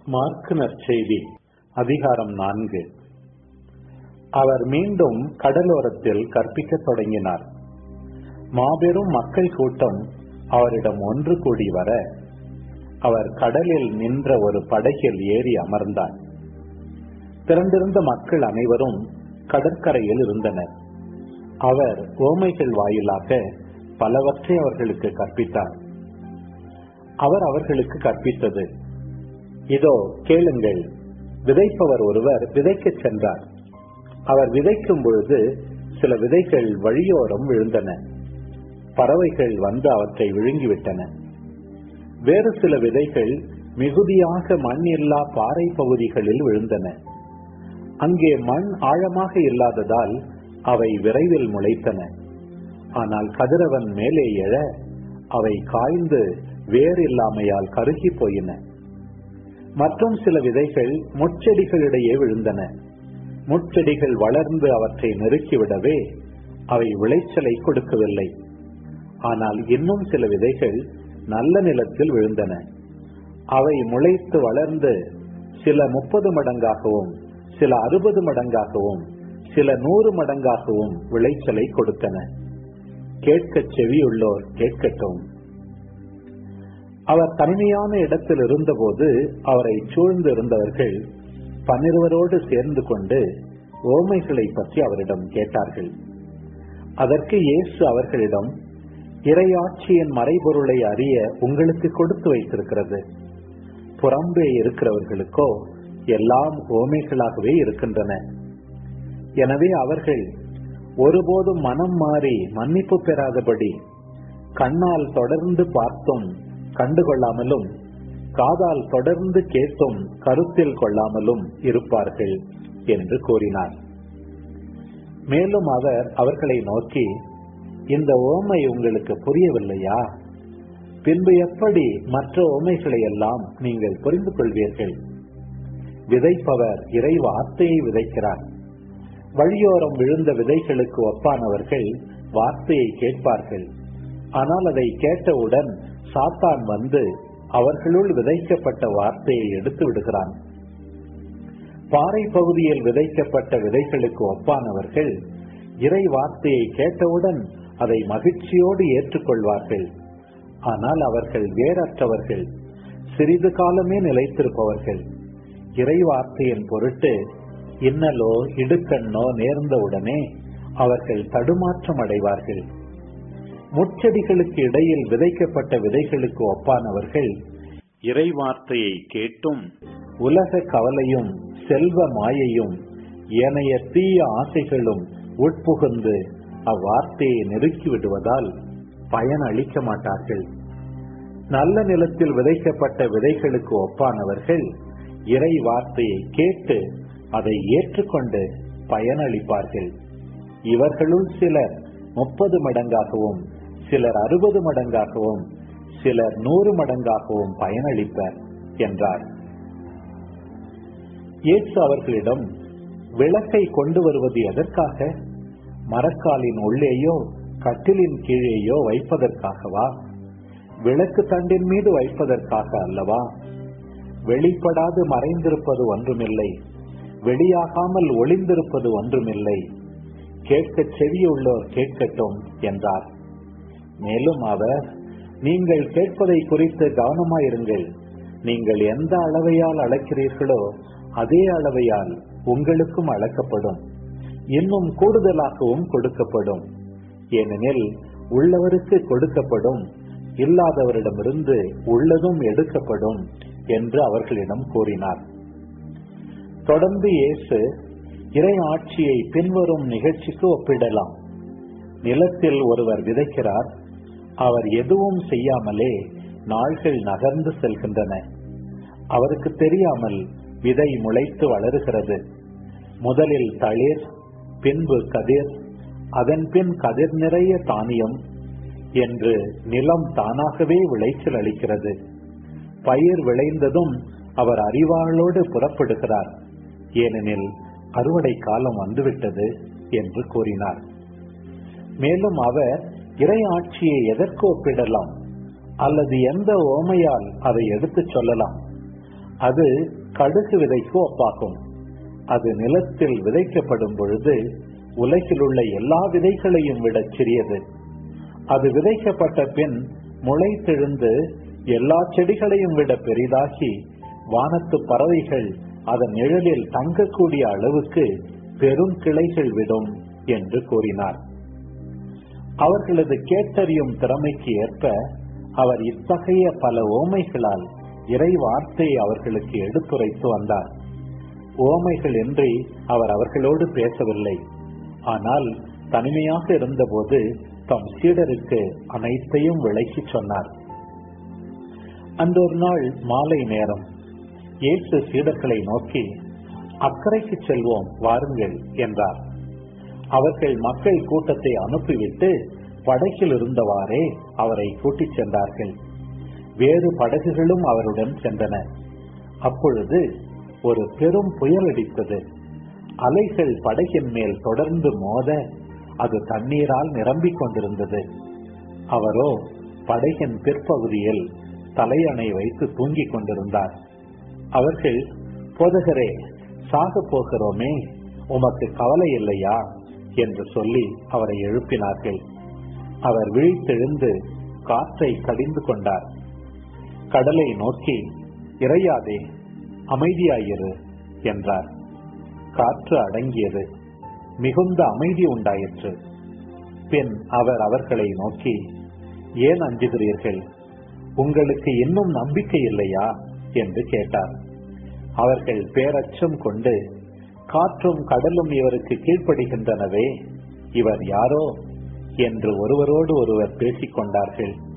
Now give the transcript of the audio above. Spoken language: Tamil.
மார்க்கு நற்செய்தி அதிகாரம் நான்கு அவர் மீண்டும் கடலோரத்தில் கற்பிக்கத் தொடங்கினார் மாபெரும் மக்கள் கூட்டம் அவரிடம் ஒன்று கூடி வர அவர் கடலில் நின்ற ஒரு படகில் ஏறி அமர்ந்தார் திரண்டிருந்த மக்கள் அனைவரும் கடற்கரையில் இருந்தனர் அவர் ஓமைகள் வாயிலாக பலவற்றை அவர்களுக்கு கற்பித்தார் அவர் அவர்களுக்கு கற்பித்தது இதோ கேளுங்கள் விதைப்பவர் ஒருவர் விதைக்கச் சென்றார் அவர் விதைக்கும் பொழுது சில விதைகள் வழியோரம் விழுந்தன பறவைகள் வந்து அவற்றை விழுங்கிவிட்டன வேறு சில விதைகள் மிகுதியாக மண் இல்லா பாறை பகுதிகளில் விழுந்தன அங்கே மண் ஆழமாக இல்லாததால் அவை விரைவில் முளைத்தன ஆனால் கதிரவன் மேலே எழ அவை காய்ந்து வேர் இல்லாமையால் கருகி போயின மற்றும் சில விதைகள் முட்செடிகளிடையே விழுந்தன முட்செடிகள் வளர்ந்து அவற்றை நெருக்கிவிடவே அவை விளைச்சலை கொடுக்கவில்லை ஆனால் இன்னும் சில விதைகள் நல்ல நிலத்தில் விழுந்தன அவை முளைத்து வளர்ந்து சில முப்பது மடங்காகவும் சில அறுபது மடங்காகவும் சில நூறு மடங்காகவும் விளைச்சலை கொடுத்தன கேட்கச் செவியுள்ளோர் கேட்கட்டும் அவர் தனிமையான இடத்தில் இருந்தபோது அவரை சூழ்ந்து இருந்தவர்கள் பன்னிருவரோடு சேர்ந்து கொண்டு ஓமைகளை பற்றி அவரிடம் கேட்டார்கள் அதற்கு இயேசு அவர்களிடம் இறையாட்சியின் மறைபொருளை அறிய உங்களுக்கு கொடுத்து வைத்திருக்கிறது புறம்பே இருக்கிறவர்களுக்கோ எல்லாம் ஓமைகளாகவே இருக்கின்றன எனவே அவர்கள் ஒருபோதும் மனம் மாறி மன்னிப்பு பெறாதபடி கண்ணால் தொடர்ந்து பார்த்தும் கண்டுகொள்ளாமலும் காதால் தொடர்ந்து கேட்டும் கருத்தில் கொள்ளாமலும் இருப்பார்கள் என்று கூறினார் மேலும் அவர் அவர்களை நோக்கி இந்த ஓமை உங்களுக்கு புரியவில்லையா பின்பு எப்படி மற்ற ஓமைகளை எல்லாம் நீங்கள் புரிந்து கொள்வீர்கள் விதைப்பவர் இறை வார்த்தையை விதைக்கிறார் வழியோரம் விழுந்த விதைகளுக்கு ஒப்பானவர்கள் வார்த்தையை கேட்பார்கள் ஆனால் அதை கேட்டவுடன் சாத்தான் வந்து அவர்களுள் விதைக்கப்பட்ட வார்த்தையை எடுத்து விடுகிறான் பாறை பகுதியில் விதைக்கப்பட்ட விதைகளுக்கு ஒப்பானவர்கள் இறை வார்த்தையை கேட்டவுடன் அதை மகிழ்ச்சியோடு ஏற்றுக்கொள்வார்கள் ஆனால் அவர்கள் வேறற்றவர்கள் சிறிது காலமே நிலைத்திருப்பவர்கள் இறை வார்த்தையின் பொருட்டு இன்னலோ இடுக்கண்ணோ நேர்ந்தவுடனே அவர்கள் தடுமாற்றம் அடைவார்கள் முச்செடிகளுக்கு இடையில் விதைக்கப்பட்ட விதைகளுக்கு ஒப்பானவர்கள் இறை வார்த்தையை கேட்டும் உலக கவலையும் செல்வ மாயையும் ஏனைய தீய ஆசைகளும் உட்புகுந்து அவ்வார்த்தையை நெருக்கி விடுவதால் பயன் அளிக்க மாட்டார்கள் நல்ல நிலத்தில் விதைக்கப்பட்ட விதைகளுக்கு ஒப்பானவர்கள் இறை வார்த்தையை கேட்டு அதை ஏற்றுக்கொண்டு பயனளிப்பார்கள் இவர்களுள் சிலர் முப்பது மடங்காகவும் சிலர் அறுபது மடங்காகவும் சிலர் நூறு மடங்காகவும் பயனளிப்பர் என்றார் இயேசு அவர்களிடம் விளக்கை கொண்டு வருவது எதற்காக மரக்காலின் உள்ளேயோ கட்டிலின் கீழேயோ வைப்பதற்காகவா விளக்கு தண்டின் மீது வைப்பதற்காக அல்லவா வெளிப்படாது மறைந்திருப்பது ஒன்றுமில்லை வெளியாகாமல் ஒளிந்திருப்பது ஒன்றுமில்லை கேட்க செவியுள்ளோர் கேட்கட்டும் என்றார் மேலும் அவர் நீங்கள் கேட்பதை குறித்து கவனமாயிருங்கள் நீங்கள் எந்த அளவையால் அளக்கிறீர்களோ அதே அளவையால் உங்களுக்கும் அளக்கப்படும் இன்னும் கூடுதலாகவும் கொடுக்கப்படும் ஏனெனில் உள்ளவருக்கு கொடுக்கப்படும் இல்லாதவரிடமிருந்து உள்ளதும் எடுக்கப்படும் என்று அவர்களிடம் கூறினார் தொடர்ந்து இயேசு இறை ஆட்சியை பின்வரும் நிகழ்ச்சிக்கு ஒப்பிடலாம் நிலத்தில் ஒருவர் விதைக்கிறார் அவர் எதுவும் செய்யாமலே நாள்கள் நகர்ந்து செல்கின்றன அவருக்கு தெரியாமல் விதை முளைத்து வளருகிறது முதலில் தளிர் பின்பு கதிர் அதன் பின் கதிர் நிறைய தானியம் என்று நிலம் தானாகவே விளைச்சல் அளிக்கிறது பயிர் விளைந்ததும் அவர் அறிவாளோடு புறப்படுகிறார் ஏனெனில் அறுவடை காலம் வந்துவிட்டது என்று கூறினார் மேலும் அவர் இறை ஆட்சியை எதற்கு ஒப்பிடலாம் அல்லது எந்த ஓமையால் அதை எடுத்துச் சொல்லலாம் அது கடுகு விதைக்கு ஒப்பாகும் அது நிலத்தில் விதைக்கப்படும் பொழுது உலகில் உள்ள எல்லா விதைகளையும் விட சிறியது அது விதைக்கப்பட்ட பின் முளைத்தெழுந்து எல்லா செடிகளையும் விட பெரிதாகி வானத்து பறவைகள் அதன் நிழலில் தங்கக்கூடிய அளவுக்கு பெரும் கிளைகள் விடும் என்று கூறினார் அவர்களது கேட்டறியும் திறமைக்கு ஏற்ப அவர் இத்தகைய பல ஓமைகளால் இறை வார்த்தையை அவர்களுக்கு எடுத்துரைத்து வந்தார் ஓமைகள் இன்றி அவர் அவர்களோடு பேசவில்லை ஆனால் தனிமையாக இருந்தபோது தம் சீடருக்கு அனைத்தையும் விளக்கி சொன்னார் அந்த ஒரு நாள் மாலை நேரம் இயேசு சீடர்களை நோக்கி அக்கறைக்கு செல்வோம் வாருங்கள் என்றார் அவர்கள் மக்கள் கூட்டத்தை அனுப்பிவிட்டு படகில் இருந்தவாறே அவரை கூட்டிச் சென்றார்கள் வேறு படகுகளும் அவருடன் சென்றன அப்பொழுது ஒரு பெரும் புயல் அடித்தது அலைகள் படகின் மேல் தொடர்ந்து மோத அது தண்ணீரால் நிரம்பிக் கொண்டிருந்தது அவரோ படகின் பிற்பகுதியில் தலையணை வைத்து தூங்கிக் கொண்டிருந்தார் அவர்கள் போதகரே சாக போகிறோமே உமக்கு கவலை இல்லையா என்று சொல்லி அவரை எழுப்பினார்கள் அவர் விழித்தெழுந்து காற்றை கடிந்து கொண்டார் கடலை நோக்கி இறையாதே அமைதியாயிரு என்றார் காற்று அடங்கியது மிகுந்த அமைதி உண்டாயிற்று பின் அவர் அவர்களை நோக்கி ஏன் அஞ்சுகிறீர்கள் உங்களுக்கு இன்னும் நம்பிக்கை இல்லையா என்று கேட்டார் அவர்கள் பேரச்சம் கொண்டு காற்றும் கடலும் இவருக்கு கீழ்ப்படுகின்றனவே இவர் யாரோ என்று ஒருவரோடு ஒருவர் பேசிக் கொண்டார்கள்